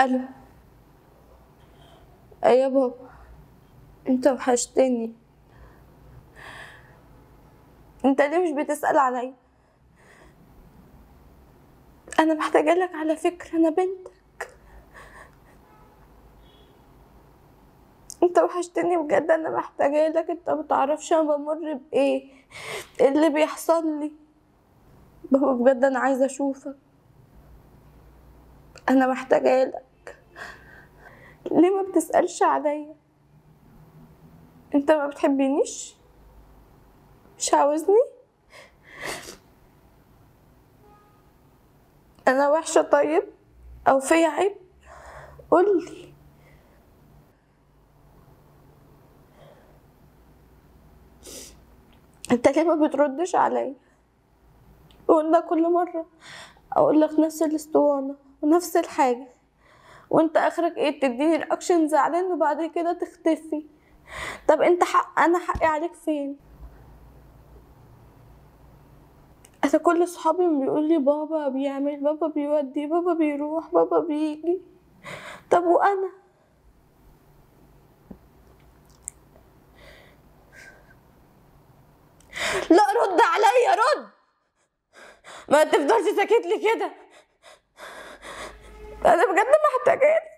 الو ايه يا بابا انت وحشتني انت ليه مش بتسأل عليا انا محتاجة لك على فكرة انا بنتك انت وحشتني بجد انا محتاجة لك انت متعرفش انا بمر بايه ايه اللي بيحصل لي بابا بجد انا عايزة اشوفك انا محتاجة لك ليه ما بتسألش عليا انت ما بتحبنيش مش عاوزني انا وحشة طيب او في عيب قولي انت ليه ما بتردش عليا وقلنا كل مرة اقول لك نفس الاسطوانة ونفس الحاجة وانت اخرك ايه تديني رياكشن زعلان وبعد كده تختفي طب انت حق انا حقي عليك فين انا كل صحابي بيقول لي بابا بيعمل بابا بيودي بابا بيروح بابا بيجي طب وانا لا رد عليا رد ما تفضلش ساكت لي كده انا بجد محتاجاك